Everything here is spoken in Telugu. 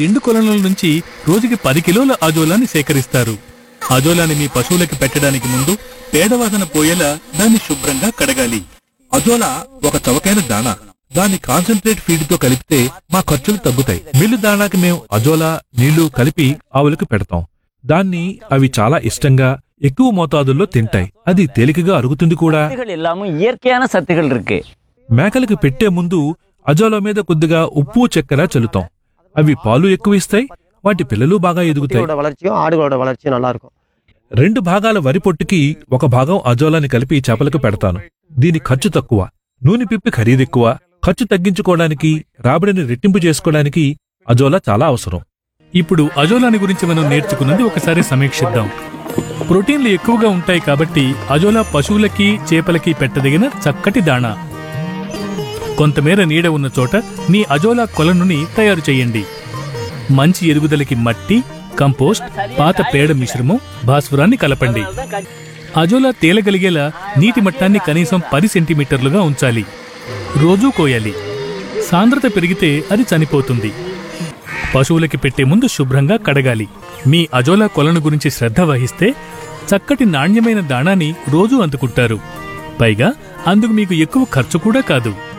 రెండు కొలనుల నుంచి రోజుకి పది కిలోల అజోలాని సేకరిస్తారు అజోలాని మీ పశువులకి పెట్టడానికి ముందు పేడవాసన పోయేలా దాన్ని శుభ్రంగా కడగాలి అజోలా ఒక చవకైన దాణా దాన్ని కాన్సన్ట్రేట్ ఫీడ్ తో కలిపితే మా ఖర్చులు తగ్గుతాయి మిల్లు దాణాకి మేము అజోలా నీళ్లు కలిపి ఆవులకు పెడతాం దాన్ని అవి చాలా ఇష్టంగా ఎక్కువ మోతాదుల్లో తింటాయి అది తేలికగా అరుగుతుంది కూడా சத்துகள் எல்லாமும் இயற்கையான சத்துகள் இருக்கு మేకలకు పెట్టే ముందు అజోలా మీద కొద్దిగా ఉప్పు చక్కెర చల్లుతాం అవి పాలు ఎక్కువ ఇస్తాయి వాటి పిల్లలు బాగా ఎదుగుతాయి குட்டியோட வளர்ச்சியும் ஆடுகளோட வளர்ச்சியும் நல்லா இருக்கும் రెండు భాగాల వరి పొట్టుకి ఒక భాగం అజోలాని కలిపి చేపలకు పెడతాను దీని ఖర్చు తక్కువ నూనె పిప్పి ఖరీదెక్కువ ఖర్చు తగ్గించుకోవడానికి రాబడిని రెట్టింపు చేసుకోవడానికి అజోలా చాలా అవసరం ఇప్పుడు అజోలాని గురించి మనం నేర్చుకున్నది ఒకసారి సమీక్షిద్దాం ప్రోటీన్లు ఎక్కువగా ఉంటాయి కాబట్టి అజోలా పశువులకి చేపలకి పెట్టదగిన చక్కటి దాణా కొంతమేర నీడ ఉన్న చోట మీ అజోలా కొలనుని తయారు చేయండి మంచి ఎదుగుదలకి మట్టి కంపోస్ట్ పాత పేడ మిశ్రమం భాస్వరాన్ని కలపండి అజోలా తేలగలిగేలా నీటి మట్టాన్ని కనీసం పది సెంటీమీటర్లుగా ఉంచాలి రోజూ కోయాలి సాంద్రత పెరిగితే అది చనిపోతుంది పశువులకి పెట్టే ముందు శుభ్రంగా కడగాలి మీ అజోలా కొలను గురించి శ్రద్ధ వహిస్తే చక్కటి నాణ్యమైన దాణాని రోజూ అందుకుంటారు పైగా అందుకు మీకు ఎక్కువ ఖర్చు కూడా కాదు